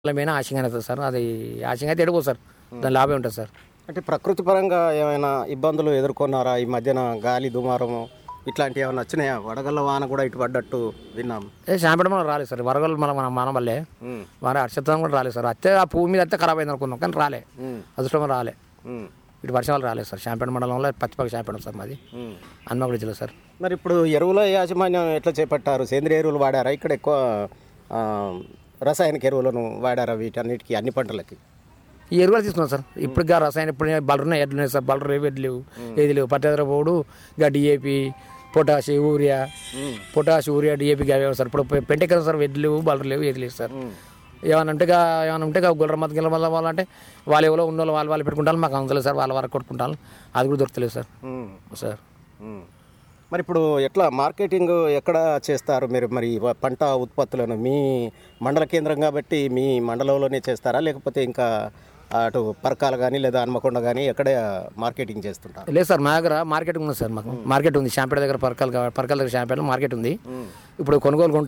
అయినా ఆశంగా అవుతుంది సార్ అది ఆశంగా అయితే ఎడుకో సార్ దాని లాభం ఉంటుంది సార్ అంటే ప్రకృతి పరంగా ఏమైనా ఇబ్బందులు ఎదుర్కొన్నారా ఈ మధ్యన గాలి దుమారము ఇట్లాంటివి ఏమైనా వచ్చినాయా వడగళ్ళ వాన కూడా ఇటు పడ్డట్టు విన్నాం ఏ శాంపేట మనం రాలేదు సార్ వరగలు మన మన మన వల్లే ఉమ్, మరి అక్షతం కూడా రాలేదు సార్ అత్తే ఆ పువ్వు మీద అయితే ఖరాబ్ అయింది అనుకున్నాం కానీ రాలే ఉమ్, అదృష్టం రాలే ఉమ్, ఇటు వర్షాలు రాలేదు సార్ శాంపేట మండలంలో పచ్చిపాక శాంపేట సార్ మాది ఉమ్. హన్మగుడి జిల్లా సార్ మరి ఇప్పుడు ఎరువుల యాజమాన్యం ఎట్లా చేపట్టారు సేంద్రియ ఎరువులు వాడారా ఇక్కడ ఎక్కువ ఆ, రసాయనిక ఎరువులను వాడారా వీటన్నిటికీ అన్ని పంటలకి ఈ ఎరువులు తీసుకున్నాం సార్ ఇప్పుడు గా రసాయన ఇప్పుడు బలరు ఉన్నాయి ఎడ్లు ఉన్నాయి సార్ బలరు రేవు ఎడ్లు లేవు ఏది లేవు పట్టేదర పోడు ఇంకా DAP potash urea potash urea DAP అవి సార్ ఇప్పుడు పెంటెక్కలు సార్ ఎడ్లు లేవు బలరు లేవు ఏది లేవు సార్ ఏమైనా ఉంటే గా- ఏమైనా ఉంటే గుల్లర మధ్య గిల్ల వల్ల వాళ్ళంటే వాళ్ళు ఎవరో ఉన్న వాళ్ళు వాళ్ళు వాళ్ళు పెట్టుకుంటారు మాకు అందులో సార్ వాళ్ళ వరకు కొట్టుకుంటాను అది కూడా దొరకలేదు సార్ ఉమ్, సార్ ఉమ్. మరి ఇప్పుడు ఎట్లా మార్కెటింగ్ ఎక్కడ చేస్తారు మీరు మరి వ- పంట ఉత్పత్తులను మీ మండల కేంద్రం కాబట్టి మీ మండలంలోనే చేస్తారా లేకపోతే ఇంకా అటు పరకాలు కానీ లేదా హన్మకొండ కానీ ఎక్కడ మార్కెటింగ్ చేస్తుంటారు లేదు సార్ మా దగ్గర మార్కెట్ ఉంది సార్ మాకు మార్కెట్ ఉంది షాంపేట దగ్గర పరకాల పరకాల దగ్గర షాంపేట మార్కెట్ ఉంది ఇప్పుడు కొనుగోలు కొంటాం